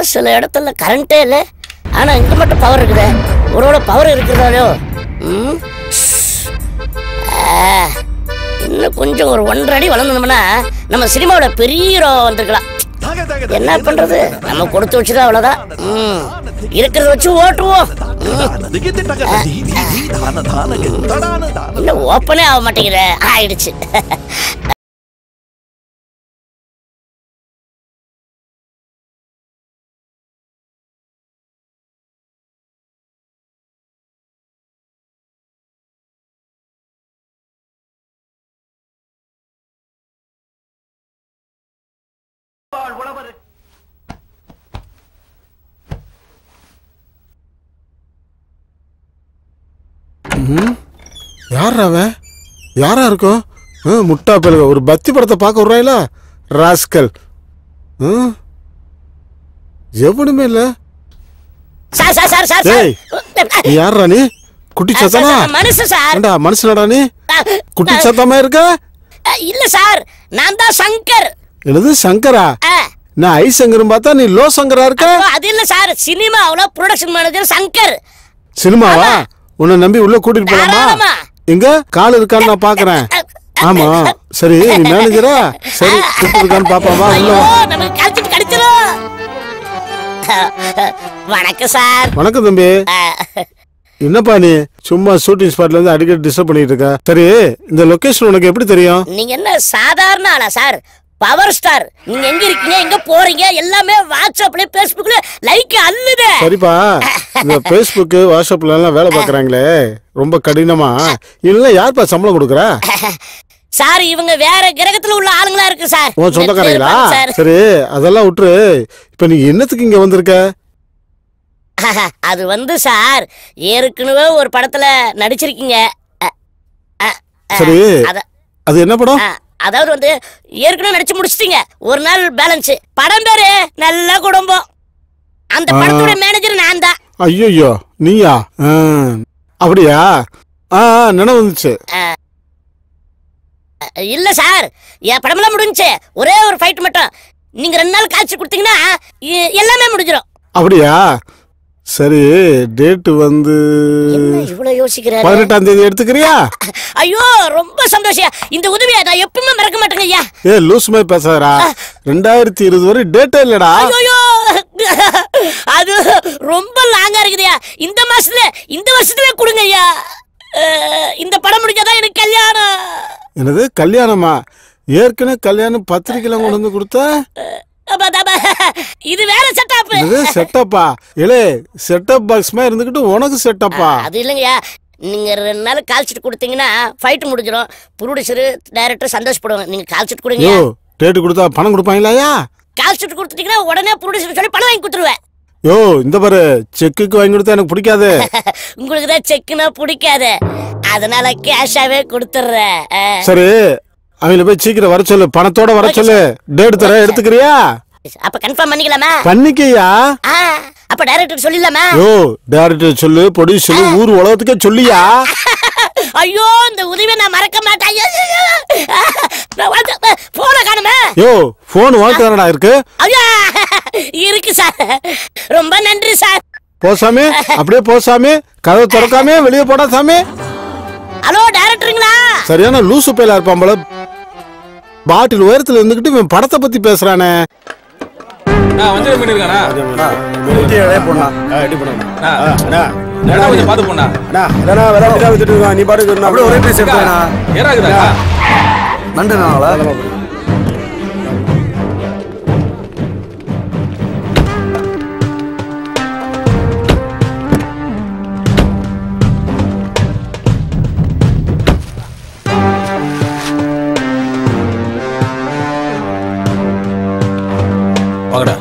சில இடத்துல கரண்ட்டே இல்லை ஆனா இங்க மட்டும் பவர் இருக்குதே ஒருவேளை பவர் இருக்கிறதாலோ ம்? ஆ, இன்னும் கொஞ்சம் ஒரு ஒன்றரை அடி வளர்ந்தோம்னா நம்ம சினிமாவோட பெரிய ஹீரோ வந்திருக்கலாம் என்ன பண்றது நம்ம கொடுத்து வச்சுதான் அவ்வளவுதான் ம். இருக்கிறத வச்சு ஓட்டுவோம் ம். இன்னும் ஓப்பனே ஆக மாட்டேங்குது ஆயிடுச்சு யாரா அவன் யாரா இருக்கும் ஆ, முட்டா பெருக ஒரு பக்தி படத்தை பார்க்க விட்றாயில ராஸ்கல் ம் எவனுமே இல்ல சார் சார் சார் சார் டேய், நீ யாரா நீ குட்டி சார், சத்தமா சார், மனுஷன் சார் ஏண்டா மனுஷனடா நீ குட்டி சத்தமா இருக்க அஹ், இல்ல சார் நான் தான் சங்கர் என்னது சங்கரா அஹ், நான் ஐ சங்கரும் பார்த்தா நீ லோ சங்கரா இருக்க அப்போ அது இல்ல சார் சினிமாவுல ப்ரொடக்ஷன் மேனேஜர் சங்கர் சினிமாவா உன்னை நம்பி உள்ள கூட்டிட்டு போலாமா தாராளமா. எங்க கால் இருக்கான்னு நான் பாக்குறேன் ஆமா சரி நீ மேனேஜரா சரி கூப்பிட்டு இருக்கான்னு பாப்பாவா உள்ள ஐயோ வா. நமக்கு கழிச்சிட்டு கடிச்சிரும் வணக்கம் சார் வணக்கம் தம்பி அஹ், என்னப்பா நீ சும்மா ஷூட்டிங் ஸ்பாட்ல இருந்து அடிக்கடி டிஸ்டர்ப் பண்ணிட்டு இருக்க சரி இந்த லொகேஷன் உனக்கு எப்படி தெரியும் நீங்க என்ன சாதாரண ஆளா சார் பவர் ஸ்டார் நீங்க எங்க இருக்கீங்க எங்க போறீங்க எல்லாமே வாட்ஸ்அப்ல பேஸ்புக்ல லைக் அல்லுது சரிப்பா இந்த ஃபேஸ்புக் வாட்ஸ்அப்ல எல்லாம் வேலை பார்க்கறாங்களே ரொம்ப கடினமா இல்ல யார்ப்பா சம்பளம் கொடுக்குறா சார் இவங்க வேற கிரகத்துல உள்ள ஆளுங்களா இருக்கு சார் உன் சொந்தக்காரங்களா சார் சரி அதெல்லாம் விட்டுரு இப்ப நீ என்னத்துக்கு இங்க வந்திருக்க அது வந்து சார் ஏற்கனவே ஒரு படத்துல நடிச்சிருக்கீங்க அ, அ, அ, சரி அத- அது என்ன படம் அ, அதாவது வந்து ஏற்கனவே நடிச்சு முடிச்சிட்டீங்க ஒரு நாள் பேலன்ஸ் படம் பேரு நல்ல குடும்பம் அந்த படத்தோட மேனேஜர் நான் தான் ஐயோ நீயா ஆ, அப்படியா ஆ ஆ, நினைவு வந்துச்சு இல்ல சார் என் படமெல்லாம் முடிஞ்சுச்சு ஒரே ஒரு ஃபைட் மட்டும் நீங்க ரெண்டு நாள் காய்ச்சி கொடுத்தீங்கன்னா எ- எல்லாமே முடிஞ்சிடும் அப்படியா சரி டேட்டு வந்து என்ன இவ்வளவு யோசிக்கிறாரு பதினெட்டாம் தேதி எடுத்துக்கிறியா ஐயோ ரொம்ப சந்தோஷம் இந்த உதவியை நான் எப்பவுமே மறக்க மாட்டேங்க ஐயா ஏ லூஸ் மாதிரி பேசாதடா ரெண்டாயிரத்தி இருபது வரை டேட்டே இல்லடா ஐயோ அது ரொம்ப லாங்கா இருக்குதுயா இந்த மாசத்துல இந்த வருஷத்துல கொடுங்க ஐயா அஹ், இந்த படம் முடிஞ்சாதான் எனக்கு கல்யாணம் என்னது கல்யாணமா ஏற்கனவே கல்யாணம் பத்திரிக்கைலாம் கொண்டு வந்து கொடுத்த அப்ப, அப்ப, இது வேற செட்டப் என்னது செட்டப்பா இல்லே செட்டப் பாக்ஸ் மாதிரி இருந்துக்கிட்டு உனக்கு செட்டப்பா அது இல்லைங்கய்யா நீங்க ரெண்டு நாள் கால்ச்சிட்டு கொடுத்தீங்கன்னா ஃபைட் முடிஞ்சிடும் ப்ரொடியூசர் டைரக்டர் சந்தோஷப்படுவாங்க நீங்க கால்ச்சிட்டு கொடுங்க யோ டேட்டு கொடுத்தா பணம் கொடுப்பாங்களாயா கால்ச்சிட்டு கொடுத்துட்டீங்கன்னா உடனே ப்ரொடியூசர் சொல்லி பணம் வாங்கி கொடுத்துருவேன் யோ இந்த பாரு செக்குக்கு வாங்கி கொடுத்தா எனக்கு பிடிக்காது உங்களுக்கு தான் செக்குனா பிடிக்காது அதனால கேஷாவே கொடுத்துட்றேன் அஹ். சரி அவங்கள போய் சீக்கிரம் வர சொல்லு பணத்தோட வர சொல்லு டேட் தர எடுத்துக்கிறியா அப்ப கன்ஃபார்ம் பண்ணிக்கலாமா பண்ணிக்கையா ஆ, அப்ப டைரக்டர் சொல்லிடலாமா யோ டேரக்டர் சொல்லு ப்ரொடியூஸ் சொல்லு ஊர் உலகத்துக்கே சொல்லியா ஐயோ இந்த உதவியை நான் மறக்க மாட்டேன் ஐயோ, ஐயோ, ஐயோ. நான் வந்து போன காணுமே யோ போன் வாங்கிட்டு தானடா இருக்கு ஐயா இருக்கு சார் ரொம்ப நன்றி சார் போ சாமி அப்படியே போ சாமி கதவை திறக்காம வெளியே போடா சாமி ஹலோ டைரக்டருங்களா சரியான லூசு பையலா இருப்பான் போல பாட்டில் உயரத்துல இருந்துகிட்டு இவன் படத்தை பத்தி பேசுறானே வஞ்சர மீன் இருக்கானா நூத்தி ஏழே போடா என்ன கொஞ்சம் பார்த்து போனா நீ பாட்டுக்கு அப்படியே ஒரே பீஸ் எடுத்தா ஏறாக்குதா நண்டு நாங்களா வாங்கடா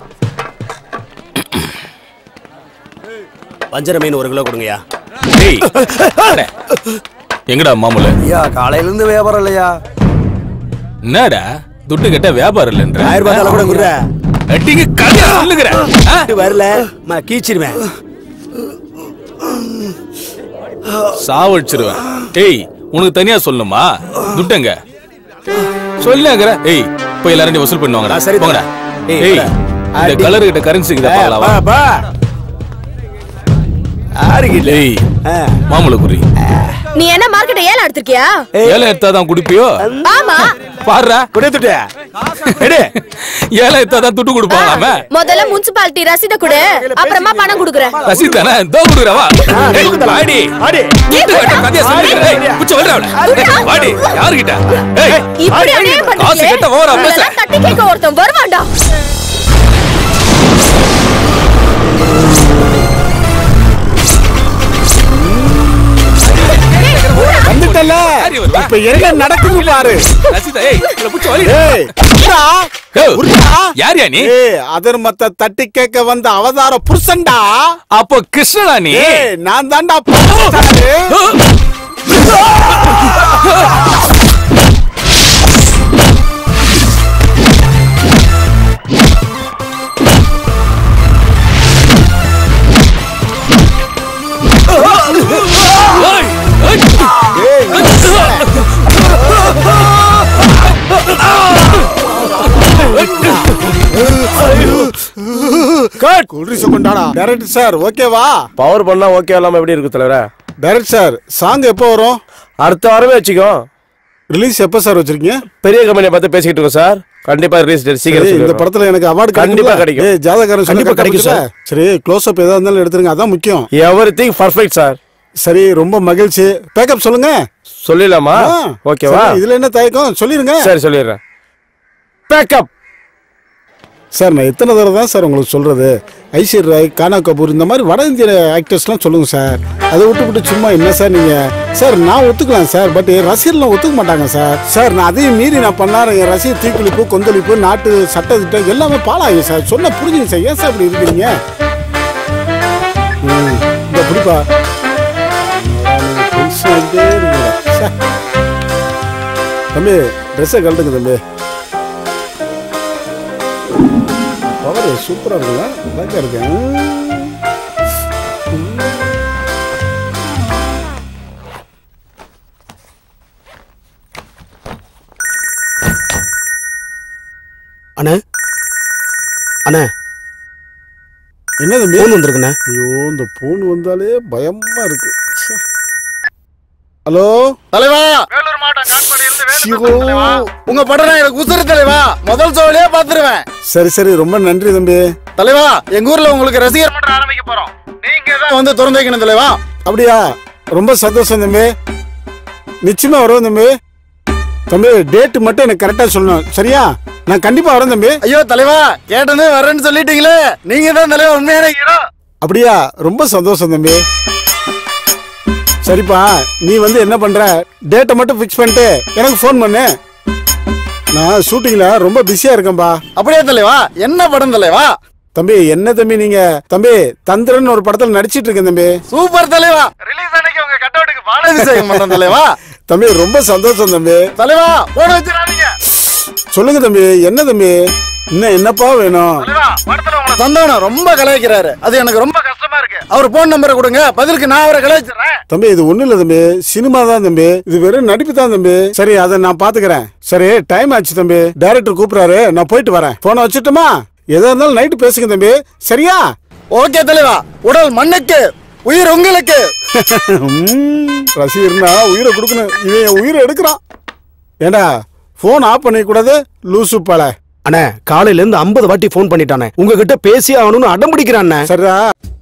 வஞ்சர மீன் ஒரு கிலோ கொடுங்கய்யா டேய் அடே. எங்கடா மாமூல ஐயா காலையில இருந்து வியாபாரம் இல்லையா என்னடா துட்டு கட்ட வியாபாரம் இல்லைன்ற ஆயிரம் ரூபாய் தலை கூட குடுற அட்டிங்க கதையா சொல்லுகிறேன் ஆ? வரல ம, கீச்சிருவேன் சாவடிச்சிருவேன் ஏய் உனக்கு தனியா சொல்லணுமா துட்டங்க சொல்லுங்கிற ஏய் போய் எல்லாரும் வசூல் பண்ணுவாங்கடா ஆ, சரி போங்கடா ஏய், ஏய் போடா. இந்த கலர் கிட்ட கரன்சி கிட்ட பா பார்க்கலாம் பா ஆறுகிட்ட டேய் மாமூல குறி நீ என்ன மார்க்கெட்ட ஏல எடுத்திருக்கியா ஏழை எடுத்தாதான் குடிப்பியோ ஆமா பாடுறா கொடுத்துட்டு எடு ஏழை எடுத்தாதான் துட்டு கொடுப்பாங்களாம முதல்ல முனிசிபாலிட்டி ரசீத கொடு அப்புறமா பணம் குடுக்குறேன் ரசீத் தானே தோ குடுக்குறவா வாடி ஆடி துட்டு கட்ட கதைய சொல்லிக்கிறேன் குச்சி வரல அவள வாடி யாருகிட்ட ஏய் இப்படி அப்படியே காசு கேட்ட ஓவரா பேச இதெல்லாம் தட்டி கேட்க ஒருத்தன் வருவான்டா வந்துட்டல யாரு வருவா? இப்ப என்ன நடக்குது பாரு ரசீதா ஏய் இவள புடிச்சு வலி ஏய் உர்ரா. ஏய், உர்ரா. யாரியா நீ ஏய் அதர்மத்தை தட்டி கேட்க வந்த அவதார புருஷன்டா அப்போ கிருஷ்ணனா நீ ஏய் நான் தான்டா பாஸ்டரு. ஏய், ஏய். கட் குல்ரிச கொண்டாடா டைரக்டர் சார் ஓகேவா பவர் பண்ணா ஓகே இல்லாம எப்படி இருக்கு தலைவரே டைரக்டர் சார் சாங் எப்போ வரும் அடுத்த வாரமே வச்சுக்கோ ரிலீஸ் எப்போ சார் வச்சிருக்கீங்க பெரிய கம்பெனியை பார்த்து பேசிக்கிட்டு இருக்கோம் சார் கண்டிப்பா ரிலீஸ் டேட் சீக்கிரம் சரி, இந்த சொல்லிடுறோம். படத்துல எனக்கு அவார்டு கண்டிப்பா கிடைக்கும். ஏய் ஜாதகாரன் சொல்லி கண்டிப்பா கிடைக்கும் கிடைக்கும் சார் சரி க்ளோஸ் அப் எதா இருந்தாலும் எடுத்துருங்க அதான் முக்கியம் எவ்ரிதிங் பர்ஃபெக்ட் சார் சரி ரொம்ப மகிழ்ச்சி பேக்கப் சொல்லுங்க சொல்லிடலாமா ஆ, ஓகேவா சரி, இதுல என்ன தயக்கம் சொல்லிருங்க சரி சொல்லிடுறேன் பேக்கப் சார் நான் எத்தனை தடவை தான் சார் உங்களுக்கு சொல்றது ஐஸ்வர் ராய் கானா கபூர் இந்த மாதிரி வட இந்திய ஆக்டர்ஸ்லாம் சொல்லுங்க சார் அதை விட்டு விட்டு சும்மா என்ன சார் நீங்க சார் நான் ஒத்துக்கலாம் சார் பட் ரசிகர்லாம் ஒத்துக்க மாட்டாங்க சார் சார் நான் அதையும் மீறி நான் பண்ணாரு என் ரசிகர் தீக்குளிப்பு கொந்தளிப்பு நாட்டு சட்ட திட்டம் எல்லாமே பாலாகும் சார் சொன்ன புரிஞ்சுங்க சார் ஏன் சார் இப்படி இருக்கிறீங்க ம், இந்த பிடிப்பா நீங்க tension ஆகிட்டே இருக்கீங்க. ச்சே. தம்பி ட்ரெஸ்ஸை கழட்டுங்க தம்பி பவர் சூப்பரா இருக்குல்ல அழகா இருக்கு அண்ணே அண்ணே என்ன தம்பி ஃபோன் வந்திருக்குண்ணே ஐயோ இந்த போன் வந்தாலே பயமா இருக்கு ச்சே. ஹலோ தலைவா ஐயோ. உங்க படம் எனக்கு உசுறு தலைவா முதல் சோழியே பாத்துருவேன் சரி சரி ரொம்ப நன்றி தம்பி தலைவா எங்க ஊர்ல உங்களுக்கு ரசிகர் மன்றம் ஆரம்பிக்க போறோம் நீங்க தான் வந்து திறந்து வைக்கணும் தலைவா அப்படியா ரொம்ப சந்தோஷம் தம்பி நிச்சயமா வருவோம் தம்பி தம்பி டேட் மட்டும் எனக்கு கரெக்டா சொல்லணும் சரியா நான் கண்டிப்பா வரேன் தம்பி ஐயோ தலைவா கேட்டதே வரேன்னு சொல்லிட்டீங்களே நீங்க தான் தலைவா உண்மையான ஹீரோ அப்படியா ரொம்ப சந்தோஷம் தம்பி சரிப்பா நீ வந்து என்ன பண்ற டேட்டை மட்டும் ஃபிக்ஸ் பண்ணிட்டு எனக்கு ஃபோன் பண்ணு நான் ஷூட்டிங்ல ரொம்ப பிஸியா இருக்கேன்பா அப்படியே தலைவா என்ன படம் தலைவா தம்பி என்ன தம்பி நீங்க தம்பி தந்திரன் ஒரு படத்துல நடிச்சிட்டு இருக்கேன் தம்பி சூப்பர் தலைவா ரிலீஸ் அன்னைக்கு உங்க கட்டவுட்டுக்கு பாலாபிஷேகம் பண்றேன் தலைவா தம்பி ரொம்ப சந்தோஷம் தம்பி தலைவா போன வச்சிடாதீங்க சொல்லுங்க தம்பி என்ன தம்பி இன்னும் என்னப்பா வேணும் தலைவா படத்துல உங்களை சந்தானம் ரொம்ப கலாய்க்கிறாரு அது எனக்கு ரொம்ப கஷ்டமா இருக்கு அவர் போன் நம்பரை கொடுங்க பதிலுக்கு நான் அவரை கலாய்ச்சிடுறேன் தம்பி இது ஒண்ணு இல்ல தம்பி சினிமா தான் தம்பி இது வெறும் நடிப்பு தான் தம்பி சரி அதை நான் பாத்துக்கிறேன் சரி டைம் ஆச்சு தம்பி டைரக்டர் கூப்பிடுறாரு நான் போயிட்டு வரேன் போன வச்சுட்டுமா எதா இருந்தாலும் நைட்டு பேசுங்க தம்பி சரியா ஓகே தலைவா உடல் மண்ணுக்கு உயிர் உங்களுக்கு ம், ரசிகர்னா உயிரை கொடுக்கணும் இவன் என் உயிரை எடுக்கிறான் ஏண்டா போன் ஆஃப் பண்ணிக்க கூடாது லூசு பல அண்ணே காலையில இருந்து ஐம்பது வாட்டி ஃபோன் பண்ணிட்டானே உங்ககிட்ட பேசி ஆகணும்னு அடம் பிடிக்கிறான் சரிடா